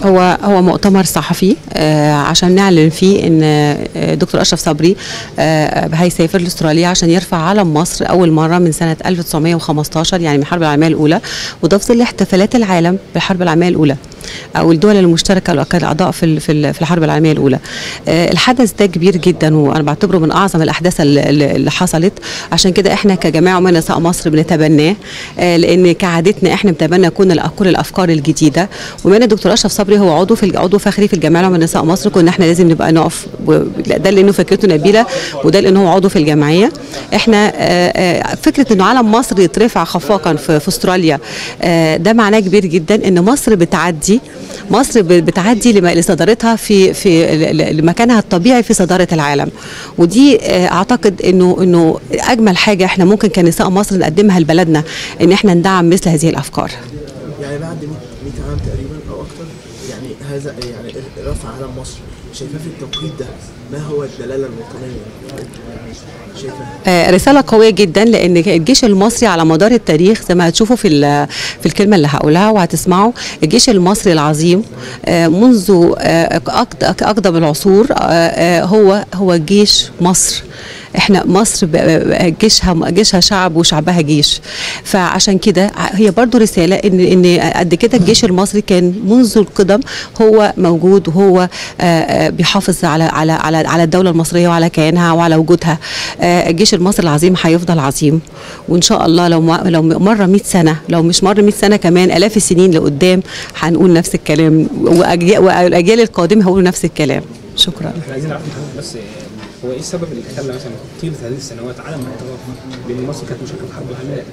هو هو مؤتمر صحفي آه عشان نعلن فيه ان آه، دكتور اشرف صبري آه هيسافر لاستراليا عشان يرفع علم مصر اول مره من سنه 1915 يعني من الحرب العالميه الاولى وده في ظل احتفالات العالم بالحرب العالميه الاولى او الدول المشتركه اللي كانت اعضاء في ال- في ال- في الحرب العالميه الاولى آه، الحدث ده كبير جدا وانا بعتبره من اعظم الاحداث اللي- اللي اللي حصلت عشان كده احنا كجماعه من نساء مصر بنتبناه آه، لان كعادتنا احنا بنتبنى كل الأ- كل الافكار الجديده وبما ان الدكتور اشرف صبري هو عضو في عضو فخري في الجمعيه العامه لنساء مصر كنا احنا لازم نبقى نقف و- ده لانه فكرته نبيله وده لانه هو عضو في الجمعيه احنا آه، آه، فكره انه علم مصر يترفع خفاقا في, في استراليا آه، ده معناه كبير جدا ان مصر بتعدي مصر ب- بتعدي لما- لصدارتها في في ل- ل- لمكانها الطبيعي في صداره العالم ودي آه، اعتقد انه انه اجمل حاجه احنا ممكن كنساء مصر نقدمها لبلدنا ان احنا ندعم مثل هذه الافكار يعني بعد 100 عام تقريبا او اكتر يعني هذا يعني رفع علم مصر شايفاه في التوقيت ده ما هو الدلاله الوطنيه يعني شايفاه آه، رسالة قوية جدا لأن الجيش المصري على مدار التاريخ زي ما هتشوفوا في ال- في الكلمة اللي هقولها وهتسمعوا الجيش المصري العظيم آه، منذ آه، أقد- أقدم العصور آه، آه، هو هو جيش مصر احنا مصر ب- ب- جيشها جيشها شعب وشعبها جيش فعشان كده هي برضو رساله ان ان قد كده الجيش المصري كان منذ القدم هو موجود وهو آه، آه، بيحافظ على على على على الدوله المصريه وعلى كيانها وعلى وجودها آه، الجيش المصري العظيم هيفضل عظيم وان شاء الله لو ما- لو مر 100 سنه لو مش مر 100 سنه كمان الاف السنين لقدام هنقول نفس الكلام وأجي- والاجيال القادمه هيقولوا نفس الكلام شكرا احنا عايزين نعرف من حضرتك بس هو ايه السبب اللي خلى مثلا طيله هذه السنوات على ما يتوقف بان مصر كانت مشاركه في الحرب العالميه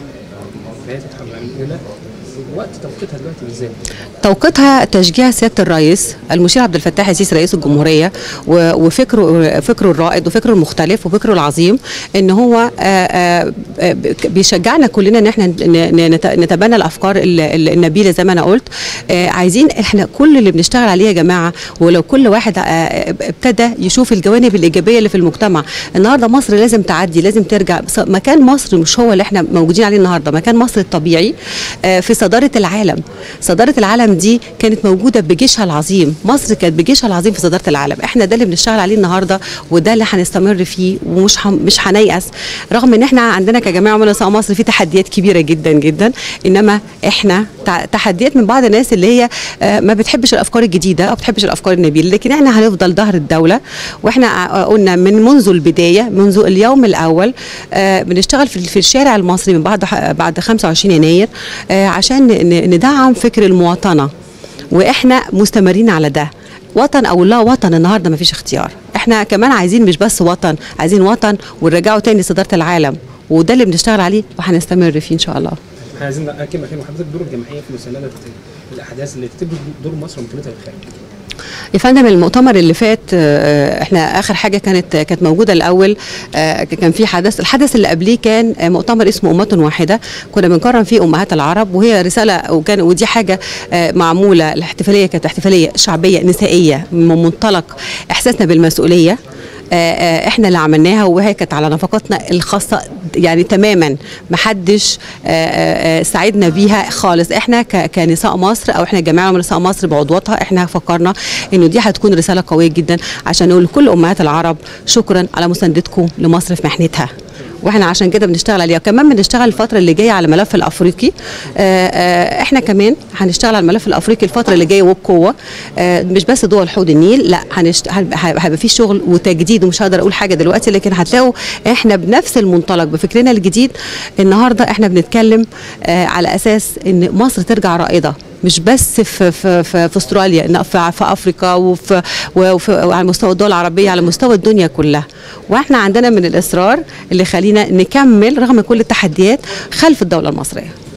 نهايه الحرب العالميه الاولى وقت توقيتها دلوقتي ازاي؟ توقيتها تشجيع سياده الرئيس المشير عبد الفتاح السيسي رئيس الجمهوريه و- وفكره فكره الرائد وفكره المختلف وفكره العظيم ان هو آه، آه، آه، بيشجعنا كلنا ان احنا ن- ن- نت- نتبنى الافكار ال- ال- النبيله زي ما انا قلت آه، عايزين احنا كل اللي بنشتغل عليه يا جماعه ولو كل واحد آه، ابتدى يشوف الجوانب الايجابيه اللي في المجتمع النهارده مصر لازم تعدي لازم ترجع بص- مكان مصر مش هو اللي احنا موجودين عليه النهارده مكان مصر الطبيعي آه، في صداره العالم صداره العالم دي كانت موجوده بجيشها العظيم مصر كانت بجيشها العظيم في صداره العالم احنا ده اللي بنشتغل عليه النهارده وده اللي هنستمر فيه ومش هم مش هنيأس رغم ان احنا عندنا كجماعه من نساء مصر في تحديات كبيره جدا جدا انما احنا تع- تحديات من بعض الناس اللي هي آه، ما بتحبش الافكار الجديده او بتحبش الافكار النبيله لكن احنا هنفضل ظهر الدوله واحنا آه، قلنا من منذ البدايه منذ اليوم الاول آه، بنشتغل في في الشارع المصري من بعد بعد 25 يناير آه، عشان ن- ندعم فكر المواطنه واحنا مستمرين على ده وطن او لا وطن النهارده مفيش اختيار احنا كمان عايزين مش بس وطن عايزين وطن ونرجعه تاني لصداره العالم وده اللي بنشتغل عليه وهنستمر فيه ان شاء الله احنا عايزين ناكد مكان حضرتك دور الجمعيه في مسانده الاحداث اللي تبرز دور مصر ومكانتها للخارج. يا فندم المؤتمر اللي فات آه، احنا اخر حاجه كانت كانت موجوده الاول آه، كان في حدث الحدث اللي قبليه كان آه، مؤتمر اسمه امه واحده كنا بنكرم فيه امهات العرب وهي رساله وكان ودي حاجه آه، معموله الاحتفاليه كانت احتفاليه شعبيه نسائيه من منطلق احساسنا بالمسؤوليه آه، آه، احنا اللي عملناها وهي كانت على نفقاتنا الخاصه يعني تماما محدش آه، آه، آه، ساعدنا بيها خالص احنا ك- كنساء مصر او احنا جماعه من نساء مصر بعضواتها احنا فكرنا انه دي هتكون رساله قويه جدا عشان نقول لكل امهات العرب شكرا على مساندتكم لمصر في محنتها واحنا عشان كده بنشتغل عليها كمان بنشتغل الفتره اللي جايه على الملف الافريقي آه، آه، احنا كمان هنشتغل على الملف الافريقي الفتره اللي جايه وبقوه آه، مش بس دول حوض النيل لا هنشت... هيبقى هيبقى في شغل وتجديد ومش هقدر اقول حاجه دلوقتي لكن هتلاقوا احنا بنفس المنطلق بفكرنا الجديد النهارده احنا بنتكلم آه، على اساس ان مصر ترجع رائده مش بس في في في, في استراليا إن في, في افريقيا وفي, وفي وعلى مستوى الدول العربيه على مستوى الدنيا كلها واحنا عندنا من الاصرار اللي خلينا نكمل رغم كل التحديات خلف الدوله المصريه